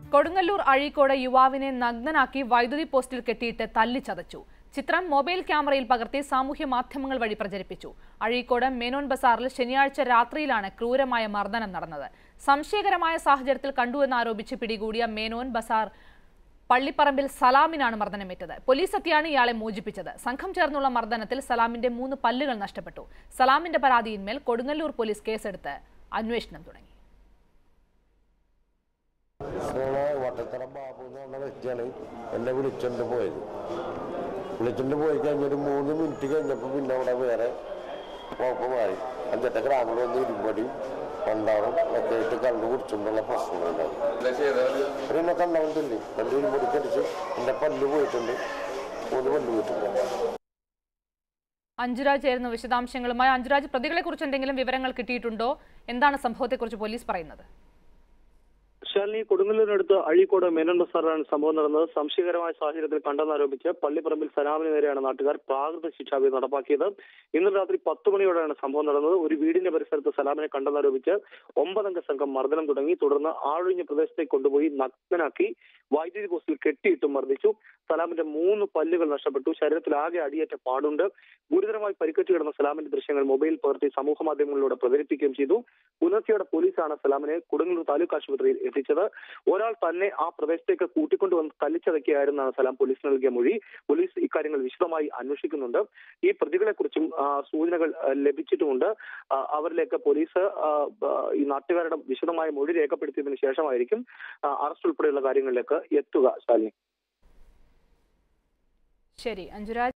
കൊടുങ്ങല്ലൂർ അഴീക്കോട് യുവാവിനെ നഗ്നനാക്കി വൈദ്യുതി പോസ്റ്റിൽ കെട്ടിയിട്ട് തല്ലിച്ചതച്ചു ചിത്രം മൊബൈൽ ക്യാമറയിൽ പകർത്തി സാമൂഹ്യ മാധ്യമങ്ങൾ വഴി പ്രചരിപ്പിച്ചു അഴീക്കോട് മേനോൻ ബസാറിൽ ശനിയാഴ്ച രാത്രിയിലാണ് ക്രൂരമായ മർദ്ദനം നടന്നത് സംശയകരമായ സാഹചര്യത്തിൽ കണ്ടുവെന്നാരോപിച്ച് പിടികൂടിയ മേനോൻ ബസാർ പള്ളിപ്പറമ്പിൽ സലാമിനാണ് മർദ്ദനമേറ്റത് പോലീസ് എത്തിയാണ് ഇയാളെ മോചിപ്പിച്ചത് സംഘം ചേർന്നുള്ള മർദ്ദനത്തിൽ സലാമിന്റെ മൂന്ന് പല്ലുകൾ നഷ്ടപ്പെട്ടു സലാമിന്റെ പരാതിയിന്മേൽ കൊടുങ്ങല്ലൂർ പോലീസ് കേസെടുത്ത് അന്വേഷണം തുടങ്ങി നമ്മളെ വട്ടത്തറ ബാബു എന്ന് പറഞ്ഞ വ്യക്തിയാണ് എന്നെ വിളിച്ചോണ്ട് പോയത് വിളിച്ചോണ്ട് പോയി കഴിഞ്ഞൊരു മൂന്ന് മിനിറ്റ് കഴിഞ്ഞപ്പോൾ പിന്നെ അവിടെ വേറെ കുഴപ്പം മാറി അഞ്ചെട്ട ഗ്രാമിൽ വന്ന് ഇരുമ്പടി പണ്ടാറും ഒക്കെ ആയിട്ട് കണ്ടു കുടിച്ചുകൊണ്ടുള്ള പ്രശ്നങ്ങളുണ്ടായി പിന്നെ കണ്ടവൻ തുന്നി രണ്ട് ഇരുമ്പടി കടിച്ച് എൻ്റെ പല്ല് പോയിട്ടുണ്ട് മൂന്ന് പല്ല് പോയിട്ടുണ്ട് അഞ്ജുരാജ് ചേരുന്ന വിശദാംശങ്ങളുമായി അഞ്ജുരാജ് പ്രതികളെ കുറിച്ച് എന്തെങ്കിലും വിവരങ്ങൾ കിട്ടിയിട്ടുണ്ടോ എന്താണ് സംഭവത്തെക്കുറിച്ച് പോലീസ് പറയുന്നത് ശാലിനി കൊടുങ്ങല്ലൂരിനടുത്ത് അഴീക്കോട് മേനോൻ ബസാറിലാണ് സംഭവം നടന്നത് സംശയകരമായ സാഹചര്യത്തിൽ കണ്ടെന്നാരോപിച്ച് പള്ളിപ്പറമ്പിൽ സലാമിന് നേരെയാണ് നാട്ടുകാർ പ്രാകൃത ശിക്ഷാവിധി നടപ്പാക്കിയത് ഇന്നലെ രാത്രി പത്ത് മണിയോടെയാണ് സംഭവം നടന്നത് ഒരു വീടിന്റെ പരിസരത്ത് സലാമിനെ കണ്ടെന്നാരോപിച്ച് ഒമ്പതംഗ സംഘം മർദ്ദനം തുടങ്ങി തുടർന്ന് ആളൊഴിഞ്ഞ പ്രദേശത്തേക്ക് കൊണ്ടുപോയി നഗ്നനാക്കി വൈദ്യുതി പോസ്റ്റിൽ കെട്ടിയിട്ടും മർദ്ദിച്ചു സലാമിന്റെ മൂന്ന് പല്ലുകൾ നഷ്ടപ്പെട്ടു ശരീരത്തിൽ ആകെ അടിയേറ്റ പാടുണ്ട് ഗുരുതരമായി പരിക്കേറ്റ് കിടന്ന സലാമിന്റെ ദൃശ്യങ്ങൾ മൊബൈൽ പകർത്തി സമൂഹ മാധ്യമങ്ങളിലൂടെ പ്രചരിപ്പിക്കുകയും ചെയ്തു പുലർച്ചെയോടെ പോലീസാണ് സലാമിനെ കൊടുങ്ങല്ലൂർ താലൂക്ക് ആശുപത്രിയിൽ എത്തിച്ചത് ഒരാൾ തന്നെ ആ പ്രദേശത്തേക്ക് കൂട്ടിക്കൊണ്ടുവന്ന് തല്ലിച്ചതയ്ക്കുകയായിരുന്നാണ് സലാം പോലീസിന് നൽകിയ മൊഴി പോലീസ് ഇക്കാര്യങ്ങൾ വിശദമായി അന്വേഷിക്കുന്നുണ്ട് ഈ പ്രതികളെ കുറിച്ചും സൂചനകൾ ആ, ലഭിച്ചിട്ടുമുണ്ട് ആ, അവരിലേക്ക് പോലീസ് ആ, ആ, ഈ നാട്ടുകാരുടെ വിശദമായ മൊഴി രേഖപ്പെടുത്തിയതിനു ശേഷമായിരിക്കും ആ, അറസ്റ്റ് ഉൾപ്പെടെയുള്ള കാര്യങ്ങളിലേക്ക് എത്തുക ശാലിനി ശരി അഞ്ജുരാജ്